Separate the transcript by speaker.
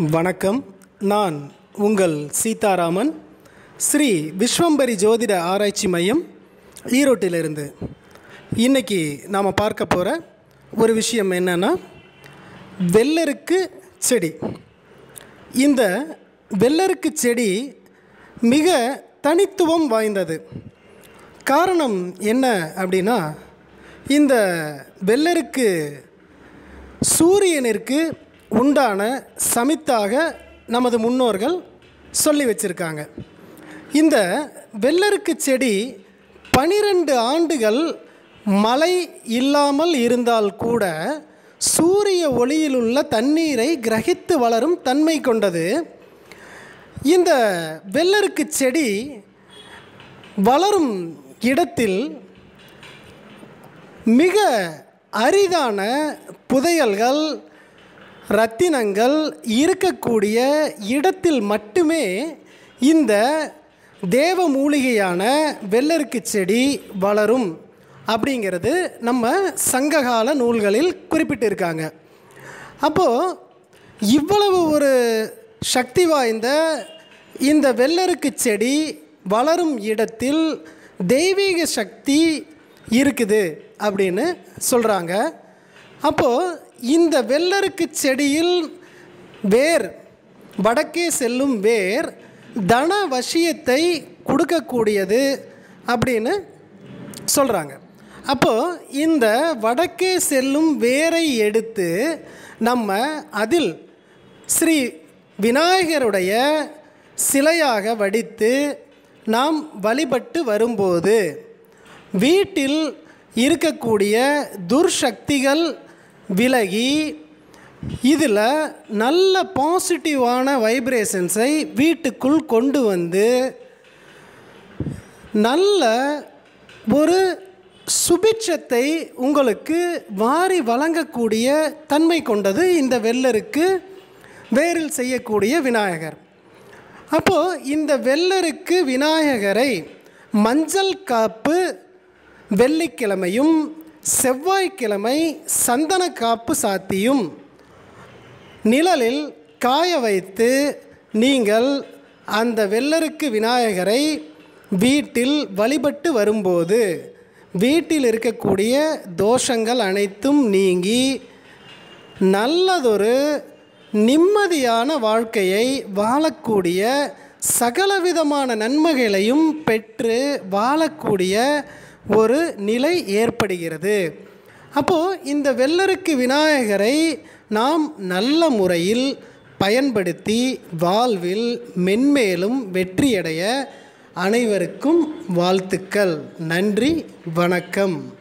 Speaker 1: வணக்கம் நான் உங்கள் சீதாராமன் ஸ்ரீ விஸ்வம்பரி ஜோதிட ஆராய்ச்சி மையம் ஈரோட்டிலிருந்து இன்னைக்கு நாம் பார்க்க போகிற ஒரு விஷயம் என்னன்னா வெள்ளருக்கு செடி இந்த வெள்ளருக்கு செடி மிக தனித்துவம் வாய்ந்தது காரணம் என்ன அப்படின்னா இந்த வெள்ளருக்கு சூரியனிற்கு உண்டான சமித்தாக நமது முன்னோர்கள் சொல்லி வச்சிருக்காங்க இந்த வெள்ளருக்கு செடி பனிரெண்டு ஆண்டுகள் மழை இல்லாமல் இருந்தால் கூட சூரிய ஒளியிலுள்ள தண்ணீரை கிரகித்து வளரும் தன்மை கொண்டது இந்த வெள்ளருக்கு செடி வளரும் இடத்தில் மிக அரிதான புதையல்கள் ரத்தினங்கள் இருக்கக்கூடிய இடத்தில் மட்டுமே இந்த தேவ மூலிகையான வெள்ளருக்கு செடி வளரும் அப்படிங்கிறது நம்ம சங்ககால நூல்களில் குறிப்பிட்டிருக்காங்க அப்போது இவ்வளவு ஒரு சக்தி வாய்ந்த இந்த வெள்ளருக்கு செடி வளரும் இடத்தில் தெய்வீக சக்தி இருக்குது அப்படின்னு சொல்கிறாங்க அப்போது இந்த வெள்ளருக்கு செடியில் வேர் வடக்கே செல்லும் வேர் தன வசியத்தை கொடுக்கக்கூடியது அப்படின்னு சொல்கிறாங்க அப்போது இந்த வடக்கே செல்லும் வேரை எடுத்து நம்ம அதில் ஸ்ரீ விநாயகருடைய சிலையாக வடித்து நாம் வழிபட்டு வரும்போது வீட்டில் இருக்கக்கூடிய துர்சக்திகள் விலகி இதில் நல்ல பாசிட்டிவான வைப்ரேஷன்ஸை வீட்டுக்குள் கொண்டு வந்து நல்ல ஒரு சுபிட்சத்தை உங்களுக்கு வாரி வழங்கக்கூடிய தன்மை கொண்டது இந்த வெள்ளருக்கு வேரில் செய்யக்கூடிய விநாயகர் அப்போது இந்த வெள்ளருக்கு விநாயகரை மஞ்சள் காப்பு வெள்ளிக்கிழமையும் செவ்வாய்க்கிழமை சந்தன காப்பு சாத்தியும் நிழலில் காய வைத்து நீங்கள் அந்த வெள்ளருக்கு விநாயகரை வீட்டில் வழிபட்டு வரும்போது வீட்டில் இருக்கக்கூடிய தோஷங்கள் அனைத்தும் நீங்கி நல்லதொரு நிம்மதியான வாழ்க்கையை வாழக்கூடிய சகலவிதமான நன்மைகளையும் பெற்று வாழக்கூடிய ஒரு நிலை ஏற்படுகிறது அப்போது இந்த வெள்ளருக்கு விநாயகரை நாம் நல்ல முறையில் பயன்படுத்தி வாழ்வில் மென்மேலும் வெற்றியடைய அனைவருக்கும் வாழ்த்துக்கள் நன்றி வணக்கம்